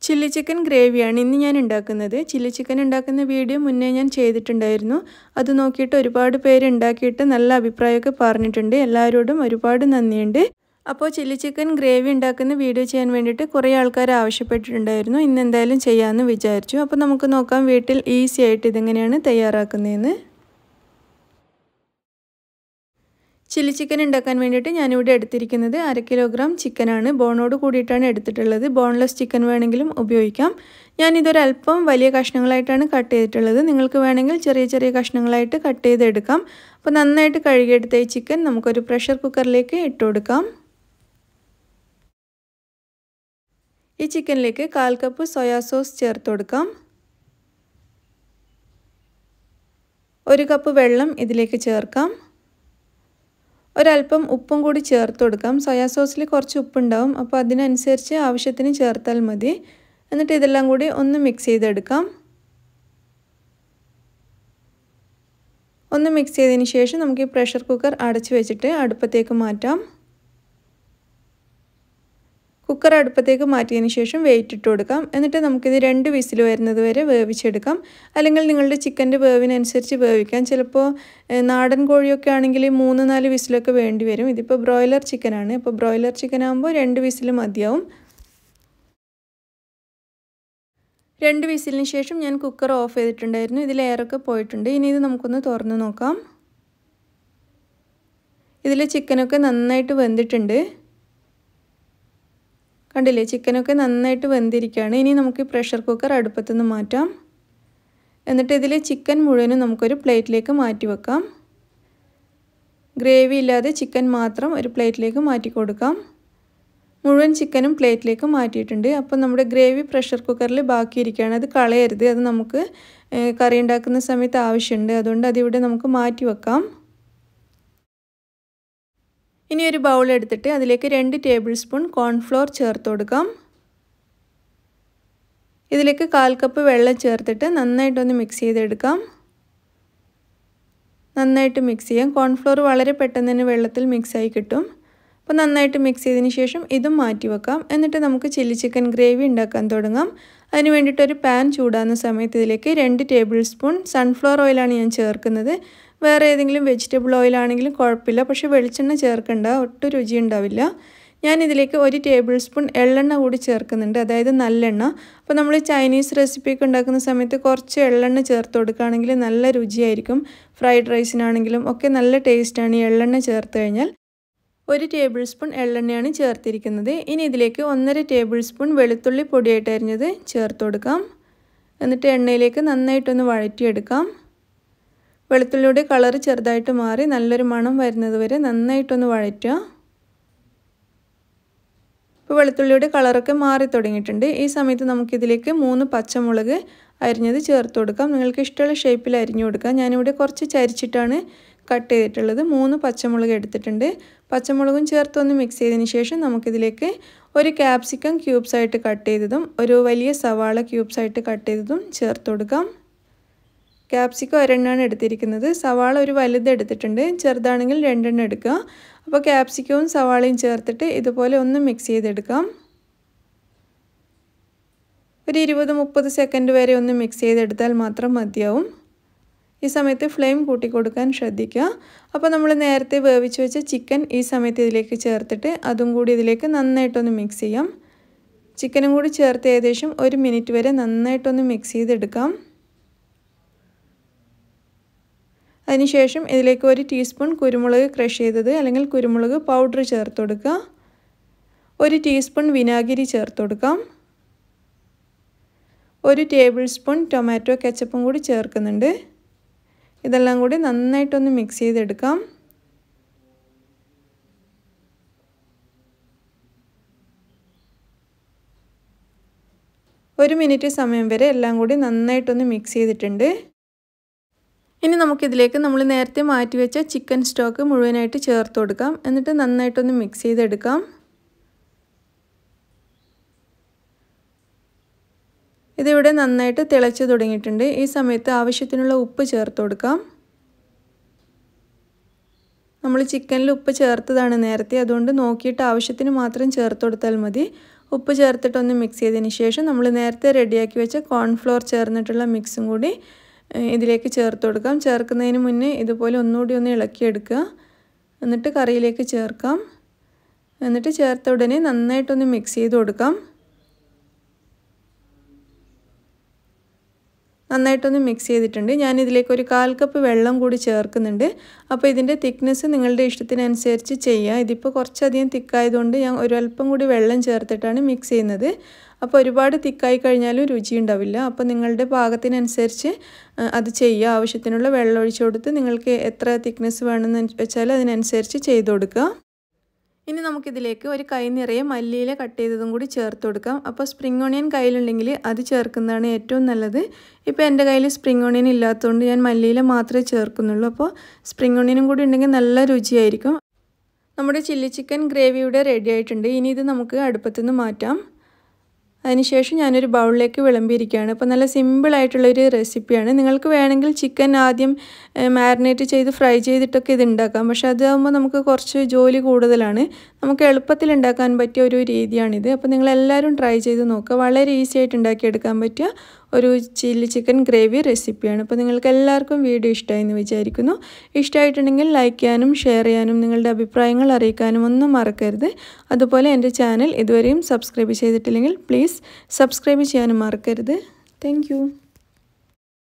chilli chicken ഗ്രേവിയാണ് ഇന്ന് ഞാൻ ഉണ്ടാക്കുന്നത് ചില്ലി ചിക്കൻ ഉണ്ടാക്കുന്ന വീഡിയോ മുന്നേ ഞാൻ ചെയ്തിട്ടുണ്ടായിരുന്നു അത് നോക്കിയിട്ട് ഒരുപാട് പേര് ഉണ്ടാക്കിയിട്ട് നല്ല അഭിപ്രായമൊക്കെ പറഞ്ഞിട്ടുണ്ട് എല്ലാവരോടും ഒരുപാട് നന്ദിയുണ്ട് അപ്പോൾ ചില്ലി ചിക്കൻ ഗ്രേവി ഉണ്ടാക്കുന്ന വീഡിയോ ചെയ്യാൻ വേണ്ടിയിട്ട് കുറേ ആൾക്കാർ ആവശ്യപ്പെട്ടിട്ടുണ്ടായിരുന്നു ഇന്ന് എന്തായാലും ചെയ്യാമെന്ന് വിചാരിച്ചു അപ്പോൾ നമുക്ക് നോക്കാം വീട്ടിൽ ഈസി ആയിട്ട് ഇതെങ്ങനെയാണ് തയ്യാറാക്കുന്നതെന്ന് ചില്ലി ചിക്കൻ ഉണ്ടാക്കാൻ വേണ്ടിയിട്ട് ഞാനിവിടെ എടുത്തിരിക്കുന്നത് അര കിലോഗ്രാം ചിക്കനാണ് ബോണോട് കൂടിയിട്ടാണ് എടുത്തിട്ടുള്ളത് ബോൺലെസ് ചിക്കൻ വേണമെങ്കിലും ഉപയോഗിക്കാം ഞാനിതൊരല്പം വലിയ കഷ്ണങ്ങളായിട്ടാണ് കട്ട് ചെയ്തിട്ടുള്ളത് നിങ്ങൾക്ക് വേണമെങ്കിൽ ചെറിയ ചെറിയ കഷ്ണങ്ങളായിട്ട് കട്ട് ചെയ്തെടുക്കാം അപ്പോൾ നന്നായിട്ട് കഴുകിയെടുത്ത ഈ ചിക്കൻ നമുക്കൊരു പ്രഷർ കുക്കറിലേക്ക് ഇട്ട് കൊടുക്കാം ഈ ചിക്കനിലേക്ക് കാൽ കപ്പ് സോയാ സോസ് ചേർത്ത് കൊടുക്കാം ഒരു കപ്പ് വെള്ളം ഇതിലേക്ക് ചേർക്കാം ഒരല്പം ഉപ്പും കൂടി ചേർത്ത് കൊടുക്കാം സോയാ സോസിൽ കുറച്ച് ഉപ്പുണ്ടാവും അപ്പോൾ അതിനനുസരിച്ച് ആവശ്യത്തിന് ചേർത്താൽ മതി എന്നിട്ട് ഇതെല്ലാം കൂടി ഒന്ന് മിക്സ് ചെയ്തെടുക്കാം ഒന്ന് മിക്സ് ചെയ്തതിന് ശേഷം നമുക്ക് ഈ പ്രഷർ കുക്കർ അടച്ചു വെച്ചിട്ട് അടുപ്പത്തേക്ക് മാറ്റാം കുക്കർ അടുപ്പത്തേക്ക് മാറ്റിയതിന് ശേഷം വെയിറ്റ് ഇട്ട് കൊടുക്കാം എന്നിട്ട് നമുക്കിത് രണ്ട് വിസിൽ വരുന്നത് വരെ വേവിച്ചെടുക്കാം അല്ലെങ്കിൽ നിങ്ങളുടെ ചിക്കൻ്റെ വേവിനനുസരിച്ച് വേവിക്കാം ചിലപ്പോൾ നാടൻ കോഴിയൊക്കെ ആണെങ്കിൽ മൂന്ന് നാല് വിസിലൊക്കെ വേണ്ടി വരും ഇതിപ്പോൾ ബ്രോയിലർ ചിക്കനാണ് അപ്പോൾ ബ്രോയിലർ ചിക്കൻ ആകുമ്പോൾ രണ്ട് വിസിൽ മതിയാവും രണ്ട് വിസിലിന് ശേഷം ഞാൻ കുക്കർ ഓഫ് ചെയ്തിട്ടുണ്ടായിരുന്നു ഇതിൽ എയറൊക്കെ പോയിട്ടുണ്ട് ഇനി ഇത് നമുക്കൊന്ന് തുറന്ന് നോക്കാം ഇതിൽ ചിക്കനൊക്കെ നന്നായിട്ട് വെന്തിട്ടുണ്ട് കണ്ടില്ലേ ചിക്കനൊക്കെ നന്നായിട്ട് വെന്തിരിക്കുകയാണ് ഇനി നമുക്ക് പ്രഷർ കുക്കർ അടുപ്പത്തുനിന്ന് മാറ്റാം എന്നിട്ട് ഇതിൽ ചിക്കൻ മുഴുവനും നമുക്കൊരു പ്ലേറ്റിലേക്ക് മാറ്റി വെക്കാം ഗ്രേവി ഇല്ലാതെ ചിക്കൻ മാത്രം ഒരു പ്ലേറ്റിലേക്ക് മാറ്റി കൊടുക്കാം മുഴുവൻ ചിക്കനും പ്ലേറ്റിലേക്ക് മാറ്റിയിട്ടുണ്ട് അപ്പോൾ നമ്മുടെ ഗ്രേവി പ്രഷർ കുക്കറിൽ ബാക്കിയിരിക്കുകയാണ് അത് കളയരുത് അത് നമുക്ക് കറി ഉണ്ടാക്കുന്ന സമയത്ത് ആവശ്യമുണ്ട് അതുകൊണ്ട് അതിവിടെ നമുക്ക് മാറ്റി വെക്കാം ഇനി ഒരു ബൗൾ എടുത്തിട്ട് അതിലേക്ക് രണ്ട് ടേബിൾ സ്പൂൺ കോൺഫ്ലോർ ചേർത്ത് കൊടുക്കാം ഇതിലേക്ക് കാൽ കപ്പ് വെള്ളം ചേർത്തിട്ട് നന്നായിട്ടൊന്ന് മിക്സ് ചെയ്തെടുക്കാം നന്നായിട്ട് മിക്സ് ചെയ്യാം കോൺഫ്ലോർ വളരെ പെട്ടെന്ന് തന്നെ വെള്ളത്തിൽ മിക്സായി കിട്ടും അപ്പോൾ നന്നായിട്ട് മിക്സ് ചെയ്തതിന് ശേഷം ഇതും മാറ്റി വെക്കാം എന്നിട്ട് നമുക്ക് ചില്ലി ചിക്കൻ ഗ്രേവി ഉണ്ടാക്കാൻ തുടങ്ങാം അതിന് വേണ്ടിയിട്ട് ഒരു പാൻ ചൂടാകുന്ന സമയത്ത് ഇതിലേക്ക് രണ്ട് ടേബിൾ സ്പൂൺ സൺഫ്ലവർ ഓയിലാണ് ഞാൻ ചേർക്കുന്നത് വേറെ ഏതെങ്കിലും വെജിറ്റബിൾ ഓയിലാണെങ്കിലും കുഴപ്പമില്ല പക്ഷേ വെളിച്ചെണ്ണ ചേർക്കണ്ട ഒട്ടും രുചി ഉണ്ടാവില്ല ഞാൻ ഇതിലേക്ക് ഒരു ടേബിൾ സ്പൂൺ എള്ളെണ്ണ കൂടി ചേർക്കുന്നുണ്ട് അതായത് നല്ലെണ്ണ അപ്പോൾ നമ്മൾ ചൈനീസ് റെസിപ്പിയൊക്കെ ഉണ്ടാക്കുന്ന സമയത്ത് കുറച്ച് എള്ളെണ്ണ ചേർത്ത് കൊടുക്കുകയാണെങ്കിൽ നല്ല രുചിയായിരിക്കും ഫ്രൈഡ് റൈസിനാണെങ്കിലും ഒക്കെ നല്ല ടേസ്റ്റാണ് ഈ എള്ളെണ്ണ ചേർത്ത് കഴിഞ്ഞാൽ ഒരു ടേബിൾ സ്പൂൺ എള്ളെണ്ണയാണ് ചേർത്തിരിക്കുന്നത് ഇനി ഇതിലേക്ക് ഒന്നര ടേബിൾ സ്പൂൺ വെളുത്തുള്ളി പൊടിയായിട്ട് അരിഞ്ഞത് ചേർത്ത് കൊടുക്കാം എന്നിട്ട് എണ്ണയിലേക്ക് നന്നായിട്ടൊന്ന് വഴറ്റിയെടുക്കാം വെളുത്തുള്ളിയുടെ കളർ ചെറുതായിട്ട് മാറി നല്ലൊരു മണം വരുന്നത് വരെ നന്നായിട്ടൊന്ന് വഴറ്റുക ഇപ്പോൾ വെളുത്തുള്ളിയുടെ കളറൊക്കെ മാറി തുടങ്ങിയിട്ടുണ്ട് ഈ സമയത്ത് നമുക്കിതിലേക്ക് മൂന്ന് പച്ചമുളക് അരിഞ്ഞത് ചേർത്ത് കൊടുക്കാം നിങ്ങൾക്ക് ഇഷ്ടമുള്ള ഷേപ്പിൽ അരിഞ്ഞു കൊടുക്കാം ഞാനിവിടെ കുറച്ച് ചരിച്ചിട്ടാണ് കട്ട് ചെയ്തിട്ടുള്ളത് മൂന്ന് പച്ചമുളക് എടുത്തിട്ടുണ്ട് പച്ചമുളകും ചേർത്ത് ഒന്ന് മിക്സ് ചെയ്തതിന് ശേഷം നമുക്കിതിലേക്ക് ഒരു ക്യാപ്സിക്കം ക്യൂബ്സ് ആയിട്ട് കട്ട് ചെയ്തതും ഒരു വലിയ സവാള ക്യൂബ്സ് ആയിട്ട് കട്ട് ചെയ്തതും ചേർത്ത് കൊടുക്കാം ക്യാപ്സിക്കം ഒരെണ്ണമാണ് എടുത്തിരിക്കുന്നത് സവാള ഒരു വലുത് എടുത്തിട്ടുണ്ട് ചെറുതാണെങ്കിൽ രണ്ടെണ്ണം എടുക്കുക അപ്പോൾ ക്യാപ്സിക്കവും സവാളയും ചേർത്തിട്ട് ഇതുപോലെ ഒന്ന് മിക്സ് ചെയ്തെടുക്കാം ഒരു ഇരുപത് മുപ്പത് സെക്കൻഡ് വരെ ഒന്ന് മിക്സ് ചെയ്തെടുത്താൽ മാത്രം മതിയാവും ഈ സമയത്ത് ഫ്ലെയിം കൂട്ടി കൊടുക്കാൻ ശ്രദ്ധിക്കുക അപ്പോൾ നമ്മൾ നേരത്തെ വേവിച്ച് വെച്ച ചിക്കൻ ഈ സമയത്ത് ഇതിലേക്ക് ചേർത്തിട്ട് അതും കൂടി ഇതിലേക്ക് നന്നായിട്ടൊന്ന് മിക്സ് ചെയ്യാം ചിക്കനും കൂടി ചേർത്ത് ഏകദേശം ഒരു മിനിറ്റ് വരെ നന്നായിട്ടൊന്ന് മിക്സ് ചെയ്തെടുക്കാം അതിനുശേഷം ഇതിലേക്ക് ഒരു ടീസ്പൂൺ കുരുമുളക് ക്രഷ് ചെയ്തത് അല്ലെങ്കിൽ കുരുമുളക് പൗഡർ ചേർത്ത് കൊടുക്കുക ഒരു ടീസ്പൂൺ വിനാഗിരി ചേർത്ത് കൊടുക്കാം ഒരു ടേബിൾ സ്പൂൺ ടൊമാറ്റോ കെച്ചപ്പും കൂടി ചേർക്കുന്നുണ്ട് ഇതെല്ലാം കൂടി നന്നായിട്ടൊന്ന് മിക്സ് ചെയ്തെടുക്കാം ഒരു മിനിറ്റ് സമയം വരെ എല്ലാം കൂടി നന്നായിട്ടൊന്ന് മിക്സ് ചെയ്തിട്ടുണ്ട് ഇനി നമുക്കിതിലേക്ക് നമ്മൾ നേരത്തെ മാറ്റി വെച്ച ചിക്കൻ സ്റ്റോക്ക് മുഴുവനായിട്ട് ചേർത്ത് കൊടുക്കാം എന്നിട്ട് നന്നായിട്ടൊന്ന് മിക്സ് ചെയ്തെടുക്കാം ഇതിവിടെ നന്നായിട്ട് തിളച്ച് തുടങ്ങിയിട്ടുണ്ട് ഈ സമയത്ത് ആവശ്യത്തിനുള്ള ഉപ്പ് ചേർത്ത് കൊടുക്കാം നമ്മൾ ചിക്കനിൽ ഉപ്പ് ചേർത്തതാണ് നേരത്തെ അതുകൊണ്ട് നോക്കിയിട്ട് ആവശ്യത്തിന് മാത്രം ചേർത്ത് കൊടുത്താൽ മതി ഉപ്പ് ചേർത്തിട്ടൊന്ന് മിക്സ് ചെയ്തതിന് ശേഷം നമ്മൾ നേരത്തെ റെഡിയാക്കി വെച്ച കോൺഫ്ലോർ ചേർന്നിട്ടുള്ള മിക്സും കൂടി ഇതിലേക്ക് ചേർത്ത് കൊടുക്കാം ചേർക്കുന്നതിന് മുന്നേ ഇതുപോലെ ഒന്നുകൂടി ഒന്ന് ഇളക്കിയെടുക്കുക എന്നിട്ട് കറിയിലേക്ക് ചേർക്കാം എന്നിട്ട് ചേർത്ത ഉടനെ നന്നായിട്ടൊന്ന് മിക്സ് ചെയ്ത് കൊടുക്കാം നന്നായിട്ടൊന്ന് മിക്സ് ചെയ്തിട്ടുണ്ട് ഞാൻ ഇതിലേക്ക് ഒരു കാൽ കപ്പ് വെള്ളം കൂടി ചേർക്കുന്നുണ്ട് അപ്പോൾ ഇതിൻ്റെ തിക്നെസ് നിങ്ങളുടെ ഇഷ്ടത്തിനനുസരിച്ച് ചെയ്യുക ഇതിപ്പോൾ കുറച്ചധികം തിക്കായതുകൊണ്ട് ഞാൻ ഒരു അല്പം കൂടി വെള്ളം ചേർത്തിട്ടാണ് മിക്സ് ചെയ്യുന്നത് അപ്പോൾ ഒരുപാട് തിക്കായി കഴിഞ്ഞാലും രുചി ഉണ്ടാവില്ല അപ്പോൾ നിങ്ങളുടെ പാകത്തിനനുസരിച്ച് അത് ചെയ്യുക ആവശ്യത്തിനുള്ള വെള്ളം ഒഴിച്ചു കൊടുത്ത് നിങ്ങൾക്ക് എത്ര തിക്നെസ് വേണമെന്ന് വെച്ചാൽ അതിനനുസരിച്ച് ചെയ്ത് കൊടുക്കുക ഇനി നമുക്കിതിലേക്ക് ഒരു കൈ നിറയെ മല്ലിയില കട്ട് ചെയ്തതും കൂടി ചേർത്ത് കൊടുക്കാം അപ്പോൾ സ്പ്രിംഗ് ഓണിയൻ കയ്യിലുണ്ടെങ്കിൽ അത് ചേർക്കുന്നതാണ് ഏറ്റവും നല്ലത് ഇപ്പോൾ എൻ്റെ കയ്യിൽ സ്പ്രിംഗ് ഓണിയൻ ഇല്ലാത്തതുകൊണ്ട് ഞാൻ മല്ലിയില മാത്രമേ ചേർക്കുന്നുള്ളൂ അപ്പോൾ സ്പ്രിംഗ് ഓണിയനും കൂടി ഉണ്ടെങ്കിൽ നല്ല രുചിയായിരിക്കും നമ്മുടെ ചില്ലി ചിക്കൻ ഗ്രേവിയുടെ റെഡി ആയിട്ടുണ്ട് ഇനി ഇത് നമുക്ക് അടുപ്പത്തുനിന്ന് മാറ്റാം അതിനുശേഷം ഞാനൊരു ബൗളിലേക്ക് വിളമ്പിയിരിക്കുകയാണ് അപ്പോൾ നല്ല സിമ്പിളായിട്ടുള്ളൊരു റെസിപ്പിയാണ് നിങ്ങൾക്ക് വേണമെങ്കിൽ ചിക്കൻ ആദ്യം മാരിനേറ്റ് ചെയ്ത് ഫ്രൈ ചെയ്തിട്ടൊക്കെ ഇത് ഉണ്ടാക്കാം പക്ഷേ അതാകുമ്പോൾ നമുക്ക് കുറച്ച് ജോലി കൂടുതലാണ് നമുക്ക് എളുപ്പത്തിൽ ഉണ്ടാക്കാൻ പറ്റിയ ഒരു രീതിയാണിത് അപ്പോൾ നിങ്ങളെല്ലാവരും ട്രൈ ചെയ്ത് നോക്കുക വളരെ ഈസി ആയിട്ട് ഉണ്ടാക്കിയെടുക്കാൻ പറ്റിയ ഒരു ചില്ലി ചിക്കൻ ഗ്രേവി റെസിപ്പിയാണ് അപ്പോൾ നിങ്ങൾക്ക് എല്ലാവർക്കും വീഡിയോ ഇഷ്ടമായി എന്ന് വിചാരിക്കുന്നു ഇഷ്ടമായിട്ടുണ്ടെങ്കിൽ ലൈക്ക് ചെയ്യാനും ഷെയർ ചെയ്യാനും നിങ്ങളുടെ അഭിപ്രായങ്ങൾ അറിയിക്കാനും ഒന്നും മറക്കരുത് അതുപോലെ എൻ്റെ ചാനൽ ഇതുവരെയും സബ്സ്ക്രൈബ് ചെയ്തിട്ടില്ലെങ്കിൽ പ്ലീസ് സബ്സ്ക്രൈബ് ചെയ്യാനും മറക്കരുത് താങ്ക്